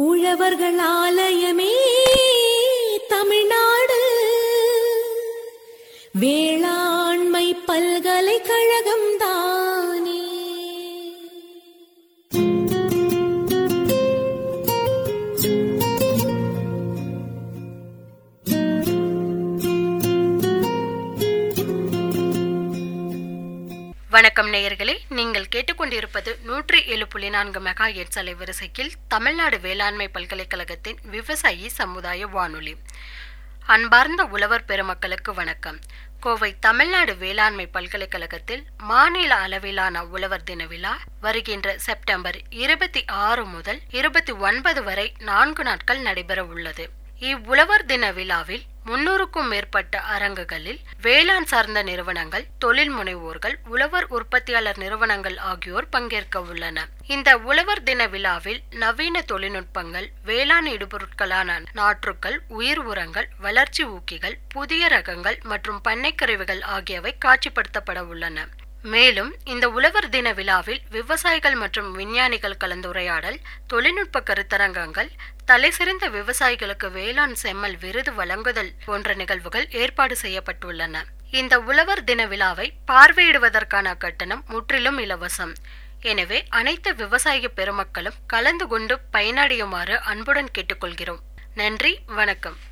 உழவர்கள் ஆலயமே தமிழ்நாடு வேளாண்மை பல்கலைக்கழகம் தானே வணக்கம் நேயர்களே நீங்கள் கேட்டுக்கொண்டிருப்பது நூற்றி ஏழு புள்ளி நான்கு மெகா எட்ஸ் அலைவரிசையில் தமிழ்நாடு வேளாண்மை பல்கலைக்கழகத்தின் விவசாயி சமுதாய வானொலி அன்பார்ந்த உழவர் பெருமக்களுக்கு வணக்கம் கோவை தமிழ்நாடு வேளாண்மை பல்கலைக்கழகத்தில் மாநில அளவிலான உழவர் தின விழா வருகின்ற செப்டம்பர் இருபத்தி ஆறு முதல் இருபத்தி ஒன்பது வரை நான்கு நாட்கள் நடைபெற உள்ளது இவ்வுழவர் தின விழாவில் முன்னூறுக்கும் மேற்பட்ட அரங்குகளில் வேளாண் சார்ந்த நிறுவனங்கள் தொழில் முனைவோர்கள் உழவர் உற்பத்தியாளர் நிறுவனங்கள் ஆகியோர் பங்கேற்க உள்ளன இந்த உழவர் தின விழாவில் நவீன தொழில்நுட்பங்கள் வேளாண் இடுபொருட்களான நாற்றுக்கள் உயிர் உரங்கள் வளர்ச்சி ஊக்கிகள் புதிய ரகங்கள் மற்றும் பண்ணைக்கருவிகள் ஆகியவை காட்சிப்படுத்தப்பட உள்ளன மேலும் இந்த உழவர் தின விழாவில் விவசாயிகள் மற்றும் விஞ்ஞானிகள் கலந்துரையாடல் தொழில்நுட்ப கருத்தரங்கங்கள் தலைசிறந்த விவசாயிகளுக்கு வேளாண் செம்மல் விருது வழங்குதல் போன்ற நிகழ்வுகள் ஏற்பாடு செய்யப்பட்டுள்ளன இந்த உழவர் தின விழாவை பார்வையிடுவதற்கான கட்டணம் முற்றிலும் இலவசம் எனவே அனைத்து விவசாய பெருமக்களும் கலந்து கொண்டு பயனடையுமாறு அன்புடன் கேட்டுக்கொள்கிறோம் நன்றி வணக்கம்